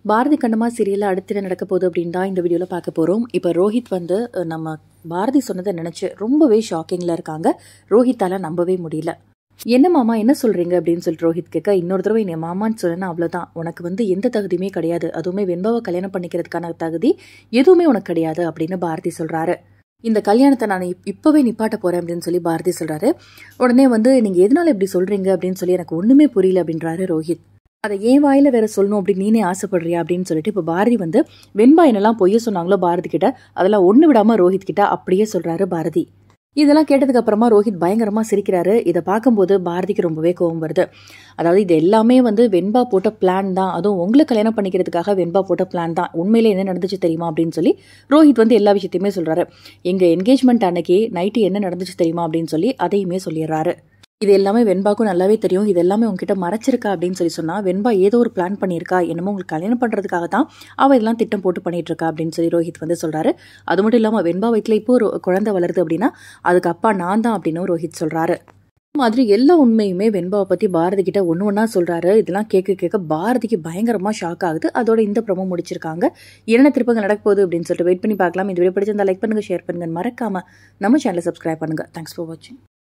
பாரதி கண்ணம்மா சீரியலில் அடுத்து என்ன நடக்க போகுது அப்படின்னு தான் இந்த வீடியோவில் பார்க்க போகிறோம் இப்போ ரோஹித் வந்து அஹ், நம்ம பாரதி சொன்னதை நினச்சி ரொம்பவே ஷாக்கிங்கில் இருக்காங்க ரோஹித்தால் நம்பவே முடியல என்ன மாமா என்ன சொல்கிறீங்க அப்படின்னு சொல்லிட்டு ரோஹித் கேட்க இன்னொரு தடவை என்னை மாமான்னு சொன்னேன்னா அவ்வளோதான் உனக்கு வந்து எந்த தகுதியுமே கிடையாது அதுவுமே வெண்பாவை கல்யாணம் பண்ணிக்கிறதுக்கான தகுதி எதுவுமே உனக்கு கிடையாது அப்படின்னு பாரதி சொல்கிறாரு இந்த கல்யாணத்தை நான் இப்- இப்பவே நிப்பாட்ட போறேன் அப்படின்னு சொல்லி பாரதி சொல்றாரு உடனே வந்து நீங்க எதனால இப்படி சொல்றீங்க அப்படின்னு சொல்லி எனக்கு ஒண்ணுமே புரியல அப்படின்றாரு ரோஹித் அதை ஏன் வாயில வேற சொல்லணும் அப்படின்னு நீனே ஆசைப்படுறியா அப்படின்னு சொல்லிட்டு இப்போ பாரதி வந்து வெண்பா என்னெல்லாம் பொய்ய சொன்னாங்களோ பாரதி கிட்ட அதெல்லாம் ஒண்ணு விடாம ரோஹித் கிட்ட அப்படியே சொல்றாரு பாரதி இதெல்லாம் கேட்டதுக்கு அப்புறமா ரோஹித் பயங்கரமா சிரிக்கிறாரு இதை பார்க்கும்போது பாரதிக்கு ரொம்பவே கோவம் வருது அதாவது இது எல்லாமே வந்து வெண்பா போட்ட பிளான் தான் அதுவும் உங்களை கல்யாணம் பண்ணிக்கிறதுக்காக வெண்பா போட்ட பிளான் தான் உண்மையிலே என்ன நடந்துச்சு தெரியுமா அப்படின்னு சொல்லி ரோஹித் வந்து எல்லா விஷயத்தையுமே சொல்றாரு எங்க என்கேஜ்மெண்ட் அன்னைக்கு நைட்டு என்ன நடந்துச்சு தெரியுமா அப்படின்னு சொல்லி அதையுமே சொல்லிடுறாரு இது எல்லாமே வெண்பாக்கும் நல்லாவே தெரியும் இது எல்லாமே உங்ககிட்ட மறைச்சிருக்கா அப்படின்னு சொல்லி சொன்னா வெண்பா ஏதோ ஒரு பிளான் பண்ணியிருக்கா என்னமோ உங்களுக்கு கல்யாணம் பண்றதுக்காக தான் அவ இதெல்லாம் திட்டம் போட்டு பண்ணிட்டு இருக்கா அப்படின்னு சொல்லி ரோஹித் வந்து சொல்றாரு அது மட்டும் இல்லாம வெண்பா வயிற்றுல இப்போ ஒரு குழந்தை வளருது அப்படின்னா அதுக்கு அப்பா நான் தான் அப்படின்னு ரோஹித் சொல்றாரு இந்த மாதிரி எல்லா உண்மையுமே வெண்பாவை பத்தி பாரதி கிட்ட ஒன்று ஒன்றா சொல்றாரு இதெல்லாம் கேட்க கேட்க பாரதிக்கு பயங்கரமா ஷாக் ஆகுது அதோட இந்த ப்ரமோ முடிச்சிருக்காங்க என்ன திருப்பங்கள் நடக்க போகுது அப்படின்னு சொல்லிட்டு வெயிட் பண்ணி பார்க்கலாம் இந்த வீடியோ பிடிச்சிருந்தா லைக் பண்ணுங்க ஷேர் பண்ணுங்க மறக்காம நம்ம சேனலை சப்ஸ்கிரைப் பண்ணுங்க தேங்க்ஸ் ஃபார் வாட்சிங்